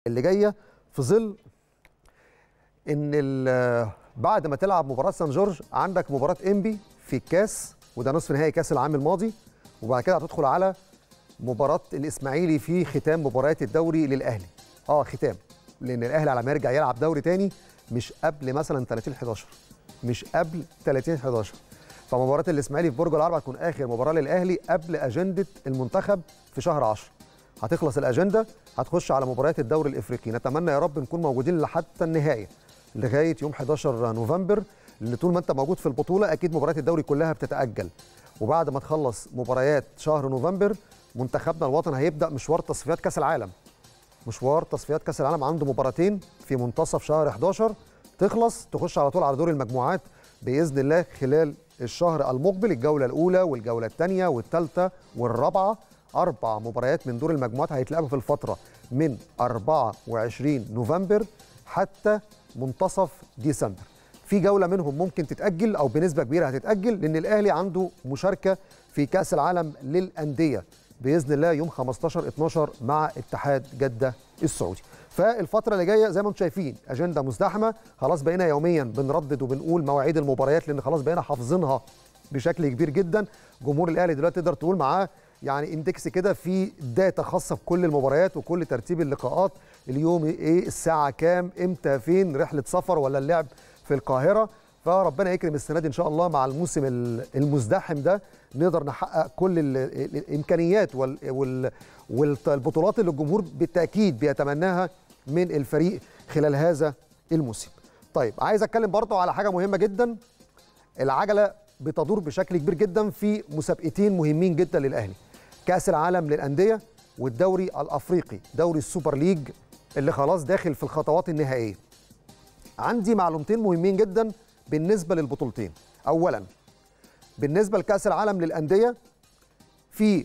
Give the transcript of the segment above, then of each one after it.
اللي جايه في ظل ان ال- بعد ما تلعب مباراه سان جورج عندك مباراه انبي في الكاس وده نصف نهائي كاس العام الماضي وبعد كده هتدخل على مباراه الاسماعيلي في ختام مباريات الدوري للاهلي اه ختام لان الاهلي على ما يرجع يلعب دوري تاني مش قبل مثلا 30 11 مش قبل 30 11 فمباراه الاسماعيلي في برج العرب هتكون اخر مباراه للاهلي قبل اجنده المنتخب في شهر 10 هتخلص الاجنده هتخش على مباريات الدوري الافريقي نتمنى يا رب نكون موجودين لحتى النهايه لغايه يوم 11 نوفمبر لان طول ما انت موجود في البطوله اكيد مباريات الدوري كلها بتتاجل وبعد ما تخلص مباريات شهر نوفمبر منتخبنا الوطني هيبدا مشوار تصفيات كاس العالم مشوار تصفيات كاس العالم عنده مباراتين في منتصف شهر 11 تخلص تخش على طول على دور المجموعات باذن الله خلال الشهر المقبل الجوله الاولى والجوله الثانيه والثالثه والرابعه اربع مباريات من دور المجموعات هيتلعبوا في الفتره من 24 نوفمبر حتى منتصف ديسمبر في جوله منهم ممكن تتاجل او بنسبه كبيره هتتاجل لان الاهلي عنده مشاركه في كاس العالم للانديه باذن الله يوم 15 12 مع اتحاد جده السعودي فالفتره اللي جايه زي ما انتم شايفين اجنده مزدحمه خلاص بقينا يوميا بنردد وبنقول مواعيد المباريات لان خلاص بقينا حافظينها بشكل كبير جدا جمهور الاهلي دلوقتي تقدر تقول معاه يعني اندكس كده في داتا خاصه بكل المباريات وكل ترتيب اللقاءات اليوم ايه الساعه كام امتى فين رحله سفر ولا اللعب في القاهره فربنا يكرم السنه دي ان شاء الله مع الموسم ال- المزدحم ده نقدر نحقق كل ال- ال- الامكانيات وال- وال- والبطولات اللي الجمهور بالتاكيد بيتمناها من الفريق خلال هذا الموسم. طيب عايز اتكلم برضه على حاجه مهمه جدا العجله بتدور بشكل كبير جدا في مسابقتين مهمين جدا للاهلي كاس العالم للانديه والدوري الافريقي دوري السوبر ليج اللي خلاص داخل في الخطوات النهائيه عندي معلومتين مهمين جدا بالنسبه للبطولتين اولا بالنسبه لكاس العالم للانديه في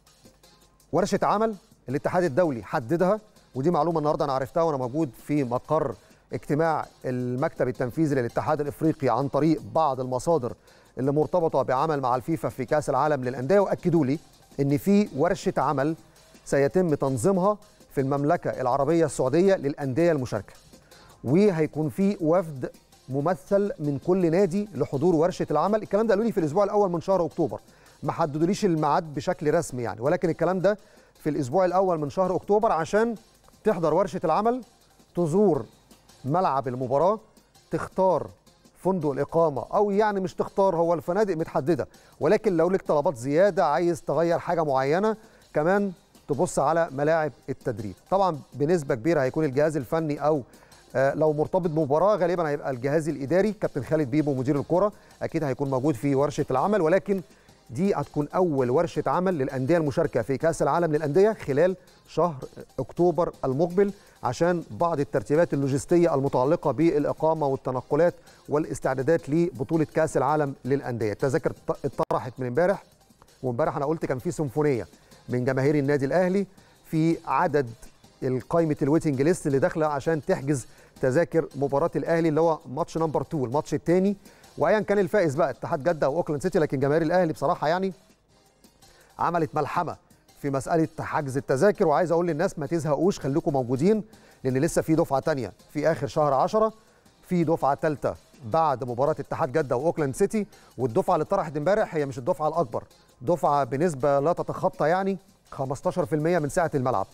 ورشه عمل الاتحاد الدولي حددها ودي معلومه النهارده انا عرفتها وانا موجود في مقر اجتماع المكتب التنفيذي للاتحاد الافريقي عن طريق بعض المصادر اللي مرتبطه بعمل مع الفيفا في كاس العالم للانديه واكدوا لي ان في ورشه عمل سيتم تنظيمها في المملكه العربيه السعوديه للانديه المشاركه وهيكون في وفد ممثل من كل نادي لحضور ورشه العمل الكلام ده قالوا لي في الاسبوع الاول من شهر اكتوبر ما حددوليش الميعاد بشكل رسمي يعني ولكن الكلام ده في الاسبوع الاول من شهر اكتوبر عشان تحضر ورشه العمل تزور ملعب المباراه تختار فندق الاقامه او يعني مش تختار هو الفنادق متحدده ولكن لو لك طلبات زياده عايز تغير حاجه معينه كمان تبص على ملاعب التدريب طبعا بنسبه كبيره هيكون الجهاز الفني او آه، لو مرتبط بمباراه غالبا هيبقى الجهاز الاداري كابتن خالد بيبو مدير الكره اكيد هيكون موجود في ورشه العمل ولكن دي هتكون اول ورشه عمل للانديه المشاركه في كاس العالم للانديه خلال شهر اكتوبر المقبل عشان بعض الترتيبات اللوجستيه المتعلقه بالاقامه والتنقلات والاستعدادات لبطوله كاس العالم للانديه التذاكر اتطرحت من امبارح وامبارح انا قلت كان في سيمفونيه من جماهير النادي الاهلي في عدد القائمه الويتنج ليست اللي داخله عشان تحجز تذاكر مباراه الاهلي اللي هو ماتش نمبر 2 الماتش الثاني وايا كان الفائز بقى اتحاد جده او اوكلاند سيتي لكن جماهير الاهلي بصراحه يعني عملت ملحمه في مساله حجز التذاكر وعايز اقول للناس ما تزهقوش خليكم موجودين لان لسه في دفعه ثانيه في اخر شهر 10 في دفعه ثالثه بعد مباراه اتحاد جده واوكلاند سيتي والدفعه اللي اتطرحت امبارح هي مش الدفعه الاكبر دفعه بنسبه لا تتخطى يعني 15% من سعه الملعب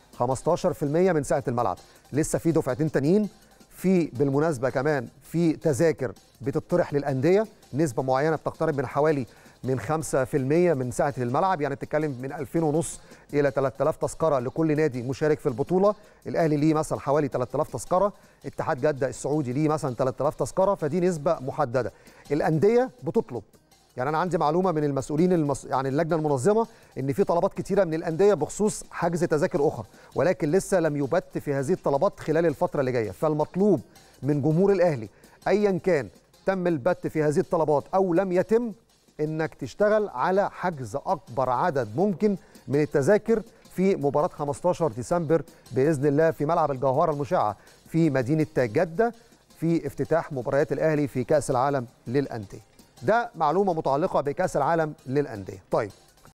15% من سعه الملعب لسه في دفعتين تانيين في بالمناسبه كمان في تذاكر بتطرح للانديه نسبه معينه بتقترب من حوالي من 5% من سعه الملعب يعني بتتكلم من 2000 ونص الى 3000 تذكره لكل نادي مشارك في البطوله الاهلي ليه مثلا حوالي 3000 تذكره اتحاد جده السعودي ليه مثلا 3000 تذكره فدي نسبه محدده الانديه بتطلب يعني انا عندي معلومه من المسؤولين المس... يعني اللجنه المنظمه ان في طلبات كتيره من الانديه بخصوص حجز تذاكر اخرى ولكن لسه لم يبت في هذه الطلبات خلال الفتره اللي جايه فالمطلوب من جمهور الاهلي ايا كان تم البت في هذه الطلبات او لم يتم انك تشتغل على حجز اكبر عدد ممكن من التذاكر في مباراه 15 ديسمبر باذن الله في ملعب الجوهره المشعه في مدينه جده في افتتاح مباريات الاهلي في كاس العالم للانديه ده معلومه متعلقه بكاس العالم للانديه طيب